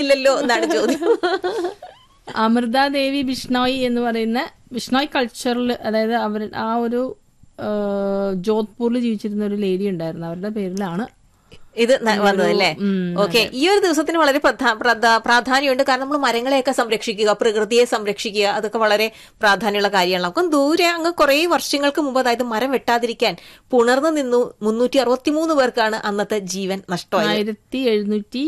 അറിയില്ലല്ലോ എന്നാണ് ചോദ്യം അമൃത ദേവി ബിഷ്ണോയ് എന്ന് പറയുന്ന ബിഷ്ണോയ് കൾച്ചറിൽ അതായത് അവർ ആ ഒരു ആ, ജോധ്പൂരിൽ ജീവിച്ചിരുന്ന ഒരു ലേഡി ഉണ്ടായിരുന്നു അവരുടെ പേരിലാണ് ഇത് ന- വന്നത് അല്ലേ ഉം, ഓക്കെ ഈ ഒരു ദിവസത്തിന് വളരെ പ്രധാ- പ്രധാ- പ്രാധാന്യമുണ്ട് കാരണം നമ്മൾ മരങ്ങളെയൊക്കെ സംരക്ഷിക്കുക പ്രകൃതിയെ സംരക്ഷിക്കുക അതൊക്കെ വളരെ പ്രാധാന്യമുള്ള കാര്യമാണ് നമുക്ക് ദൂരെ അങ്ങ് കുറെ വർഷങ്ങൾക്ക് മുമ്പ് അതായത് മരം വെട്ടാതിരിക്കാൻ പുണർന്നു നിന്നു മുന്നൂറ്റി അറുപത്തിമൂന്ന് പേർക്കാണ് അന്നത്തെ ജീവൻ നഷ്ടമായത് ആയിരത്തി എഴുന്നൂറ്റി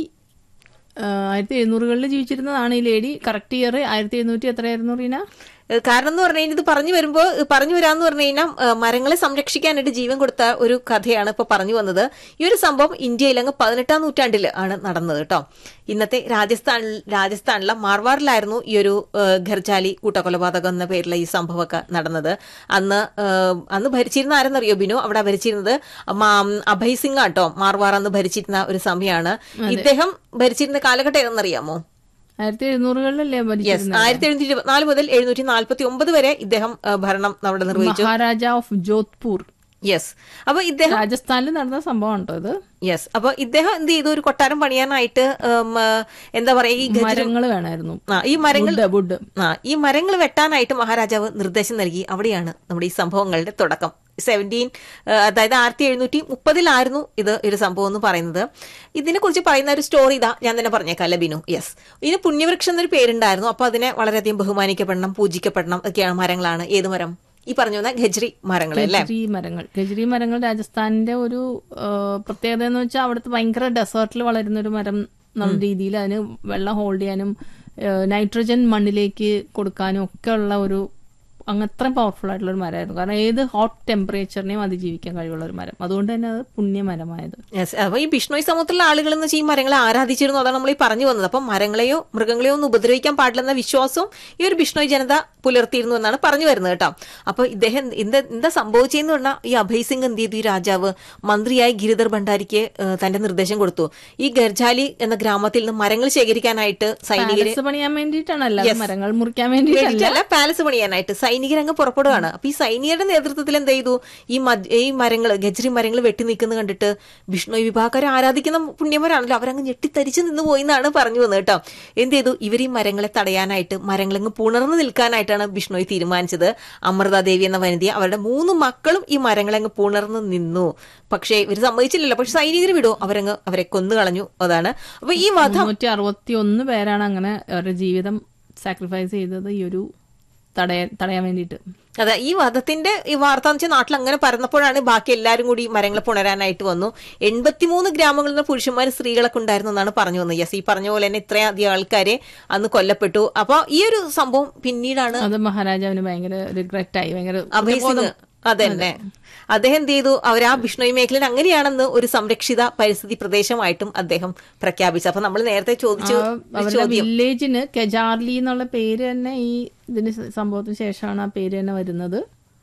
ആ, ആയിരത്തി എഴുന്നൂറുകളിൽ ജീവിച്ചിരുന്നതാണ് ഈ ലേഡി കറക്റ്റ് ഇയർ ആയിരത്തി എഴുന്നൂറ്റി എത്രയായിരുന്നു റീന ഏഹ് കാരണം എന്ന് പറഞ്ഞു കഴിഞ്ഞാൽ ഇത് പറഞ്ഞു വരുമ്പോൾ പറഞ്ഞു വരാന്ന് പറഞ്ഞു കഴിഞ്ഞാൽ ഏഹ് മരങ്ങളെ സംരക്ഷിക്കാനായിട്ട് ജീവൻ കൊടുത്ത ഒരു കഥയാണ് ഇപ്പൊ പറഞ്ഞു വന്നത് ഈ ഒരു സംഭവം ഇന്ത്യയിൽ അങ്ങ് പതിനെട്ടാം നൂറ്റാണ്ടിൽ ആണ് നടന്നത് കേട്ടോ ഇന്നത്തെ രാജസ്ഥാൻ രാജസ്ഥാനിലെ മാർവാറിലായിരുന്നു ഈ ഒരു ഏഹ് ഘർജാലി കൂട്ടക്കൊലപാതകം എന്ന പേരിലുള്ള ഈ സംഭവമൊക്കെ നടന്നത് അന്ന് ഏഹ് അന്ന് ഭരിച്ചിരുന്ന ആരെന്നറിയോ ബിനു അവിടെ ഭരിച്ചിരുന്നത് മാം- അഭയ് സിംഗ് ആട്ടോ മാർവാർ അന്ന് ഭരിച്ചിരുന്ന ഒരു സമയമാണ് ഇദ്ദേഹം ഭരിച്ചിരുന്ന കാലഘട്ടം ഏതെന്നറിയാമോ ആയിരത്തി എഴുന്നൂറുകളിലല്ലേ യെസ് ഭരിച്ചിരുന്നത് ആയിരത്തി എഴുന്നൂറ്റി ഇരുപത്തിനാല് മുതൽ എഴുന്നൂറ്റി നാൽപ്പത്തി ഒമ്പത് വരെ ഇദ്ദേഹം ആ, ഭരണം അവിടെ നിർവഹിച്ചു മഹാരാജ ഓഫ് ജോധ്പൂർ യെസ് അപ്പൊ ഇദ്ദേഹം രാജസ്ഥാനിൽ നടന്ന സംഭവം കേട്ടോ ഇത് യെസ് അപ്പൊ ഇദ്ദേഹം എന്ത് ചെയ്തു ഒരു കൊട്ടാരം പണിയാനായിട്ട് ഉം, ആ, എന്താ പറയാ ഈ ഗജ മരങ്ങൾ വേണമായിരുന്നു ആ, ഈ മരങ്ങൾ വുഡ് വുഡ് ആ ഈ മരങ്ങൾ വെട്ടാനായിട്ട് മഹാരാജാവ് നിർദ്ദേശം നൽകി അവിടെയാണ് നമ്മുടെ ഈ സംഭവങ്ങളുടെ തുടക്കം സെവൻറ്റീൻ അതായത് ആയിരത്തി എഴുന്നൂറ്റി മുപ്പതിലായിരുന്നു ഇത് ഒരു സംഭവം എന്ന് പറയുന്നത് ഇതിനെക്കുറിച്ച് പറയുന്ന ഒരു സ്റ്റോറി ഇതാ ഞാൻ തന്നെ പറഞ്ഞേക്കാം അല്ല ബിനു യെസ് ഇതിന് പുണ്യവൃക്ഷം എന്നൊരു പേരുണ്ടായിരുന്നു അപ്പൊ അതിനെ വളരെയധികം ബഹുമാനിക്കപ്പെടണം പൂജിക്കപ്പെടണം ഒക്കെയാണ് മരങ്ങളാണ് ഏത് മരം ഈ പറഞ്ഞു വന്ന ഖജ്രി മരങ്ങൾ അല്ലേ ഗജരി മരങ്ങൾ ഗജരി മരങ്ങൾ രാജസ്ഥാനിന്റെ ഒരു ആ, പ്രത്യേകത എന്ന് വെച്ചാൽ അവിടുത്തെ ഭയങ്കര ഡെസേർട്ടിൽ വളരുന്ന ഒരു മരം എന്നുള്ള രീതിയിൽ അതിന് വെള്ളം ഹോൾഡ് ചെയ്യാനും ആ, നൈട്രജൻ മണ്ണിലേക്ക് കൊടുക്കാനും ഒക്കെ ഉള്ള ഒരു അങ്ങ് അത്രയും പവർഫുൾ ആയിട്ടുള്ള ഒരു മരമായിരുന്നു കാരണം ഏത് ഹോട്ട് ടെമ്പറേച്ചറിനെയും അതിജീവിക്കാൻ കഴിവുള്ള ഒരു മരം അതുകൊണ്ട് തന്നെ അത് പുണ്യമരമായത് യെസ് അപ്പൊ ഈ ബിഷ്ണോയ് സമൂഹത്തിലുള്ള ആളുകൾ എന്ന് വെച്ചാൽ ഈ മരങ്ങളെ ആരാധിച്ചിരുന്നു അതാണ് നമ്മൾ ഈ പറഞ്ഞു വന്നത് അപ്പം മരങ്ങളെയോ മൃഗങ്ങളെയോ ഒന്നും ഉപദ്രവിക്കാൻ പാടില്ലെന്ന വിശ്വാസവും ഈ ഒരു ബിഷ്ണോയ് ജനത പുലർത്തിയിരുന്നു എന്നാണ് പറഞ്ഞു വരുന്നത് കേട്ടോ അപ്പൊ ഇദ്ദേഹം എന്താ എന്താ സംഭവിച്ചെന്ന് പറഞ്ഞാൽ ഈ അഭയ് സിംഗ് എന്ത് ചെയ്തു ഈ രാജാവ് മന്ത്രിയായ ഗിരിധർ ഭണ്ഡാരിക്ക് ഏഹ്, തന്റെ നിർദ്ദേശം കൊടുത്തു ഈ ഗർജാലി എന്ന ഗ്രാമത്തിൽ നിന്ന് മരങ്ങൾ ശേഖരിക്കാനായിട്ട് സൈനികരെ പാലസ് പണിയാൻ വേണ്ടിയിട്ടാണ് അല്ലാതെ മരങ്ങൾ മുറിക്കാൻ വേണ്ടിയിട്ടല്ല വേണ്ടിയിട്ടല്ല പാലസ് പണിയാനായിട്ട് സൈനികരങ്ങ് പുറപ്പെടുകയാണ് അപ്പൊ ഈ സൈനികരുടെ നേതൃത്വത്തിൽ എന്ത് ചെയ്തു ഈ മദ്- ഈ മരങ്ങൾ ഗജരി മരങ്ങൾ വെട്ടി നിൽക്കുന്നത് കണ്ടിട്ട് വിഷ്ണു വിഭാഗക്കാരെ ആരാധിക്കുന്ന പുണ്യമരാണല്ലോ അവരങ്ങ് ഞെട്ടിത്തരിച്ച് നിന്ന് പോയി എന്നാണ് പറഞ്ഞു വന്നത് കേട്ടോ എന്ത് ചെയ്തു ഇവർ ഈ മരങ്ങളെ തടയാനായിട്ട് മരങ്ങളങ്ങ് പുണർന്ന് നിൽക്കാനായിട്ടാണ് വിഷ്ണോയ് തീരുമാനിച്ചത് അമൃതാദേവി എന്ന വനിത അവരുടെ മൂന്ന് മക്കളും ഈ മരങ്ങളങ്ങ് പുണർന്ന് നിന്നു പക്ഷേ ഇവർ സമ്മതിച്ചില്ലല്ലോ പക്ഷെ സൈനികർ വിടൂ അവരങ്ങ് അവരെ കൊന്നു കളഞ്ഞു അതാണ് അപ്പൊ ഈ വധം മുന്നൂറ്റി അറുപത്തി ഒന്ന് പേരാണ് അങ്ങനെ അവരുടെ ജീവിതം സാക്രിഫൈസ് ചെയ്തത് ഈ ഒരു തടയാൻ തടയാൻ വേണ്ടിയിട്ട് അതെ ഈ വധത്തിന്റെ ഈ വാർത്ത എന്ന് വെച്ചാൽ നാട്ടിൽ അങ്ങനെ പരന്നപ്പോഴാണ് ബാക്കി എല്ലാവരും കൂടി മരങ്ങളെ പുണരാനായിട്ട് വന്നു എൺപത്തിമൂന്ന് ഗ്രാമങ്ങളിൽ നിന്ന് പുരുഷന്മാരും സ്ത്രീകളൊക്കെ ഉണ്ടായിരുന്നു എന്നാണ് പറഞ്ഞു വന്നത് യെസ് ഈ പറഞ്ഞ പോലെ തന്നെ ഇത്രയധികം ആൾക്കാരെ അന്ന് കൊല്ലപ്പെട്ടു അപ്പൊ ഈ ഒരു സംഭവം പിന്നീടാണ് അത് മഹാരാജാവിന് ഭയങ്കര റിഗ്രറ്റ് ആയി ഭയങ്കര അഭയസിംഗ് അതന്നെ അദ്ദേഹം എന്ത് ചെയ്തു അവർ ആ ബിഷ്ണോയി മേഖലയിൽ അങ്ങനെയാണെന്ന് ഒരു സംരക്ഷിത പരിസ്ഥിതി പ്രദേശമായിട്ടും അദ്ദേഹം പ്രഖ്യാപിച്ചു അപ്പൊ നമ്മൾ നേരത്തെ ചോദിച്ചു ആ, അവരുടെ വില്ലേജിന് കെജാർലി എന്നുള്ള പേര് തന്നെ ഈ ഇതിന് സ- സംഭവത്തിന് ശേഷമാണ് ആ പേര് തന്നെ വരുന്നത്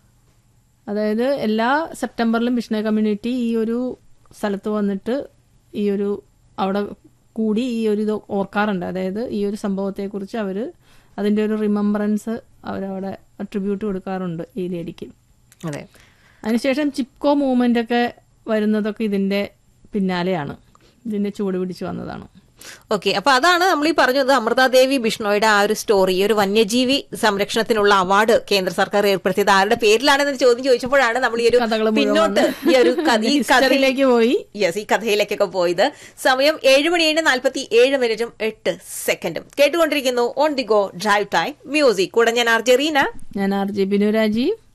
അതായത് എല്ലാ സെപ്റ്റംബറിലും വിഷ്ണു കമ്മ്യൂണിറ്റി ഈ ഒരു സ്ഥലത്ത് വന്നിട്ട് ഈ ഒരു അവിടെ കൂടി ഈ ഒരു ഇത് ഓർക്കാറുണ്ട് അതായത് ഈ ഒരു സംഭവത്തെക്കുറിച്ച് അവർ അതിൻ്റെ ഒരു റിമംബറൻസ് അവരവിടെ ട്രിബ്യൂട്ട് കൊടുക്കാറുണ്ട് ഈ ലേഡിക്ക് അതെ അതിനുശേഷം ചിപ്കോ മൂവ്മെന്റ് ഒക്കെ വരുന്നതൊക്കെ ഇതിന്റെ പിന്നാലെയാണ് ഇതിന്റെ ചുവട് പിടിച്ചു വന്നതാണ് ഓക്കെ അപ്പൊ അതാണ് നമ്മൾ ഈ പറഞ്ഞത് അമൃതാദേവി ബിഷ്ണോയുടെ ആ ഒരു സ്റ്റോറി ഈ ഒരു വന്യജീവി സംരക്ഷണത്തിനുള്ള അവാർഡ് കേന്ദ്ര സർക്കാർ ഏർപ്പെടുത്തിയത് ആരുടെ പേരിലാണെന്ന് ചോദ്യം ചോദിച്ചപ്പോഴാണ് നമ്മൾ ഈ ഒരു കഥകള് പിന്നോട്ട് ഈ ഒരു കഥ ഈ കഥ ഹിസ്റ്ററിയിലേക്ക് പോയി യെസ് ഈ കഥയിലേക്കൊക്കെ പോയത് സമയം ഏഴ് മണി ഏഴ് നാൽപ്പത്തി ഏഴ് മിനിറ്റും എട്ട് സെക്കൻഡും കേട്ടുകൊണ്ടിരിക്കുന്നു on the go drive time music കൂടെ ഞാൻ ആർ ജെറീന ഞാൻ ആർ ജെ ബിനു രാജീവ്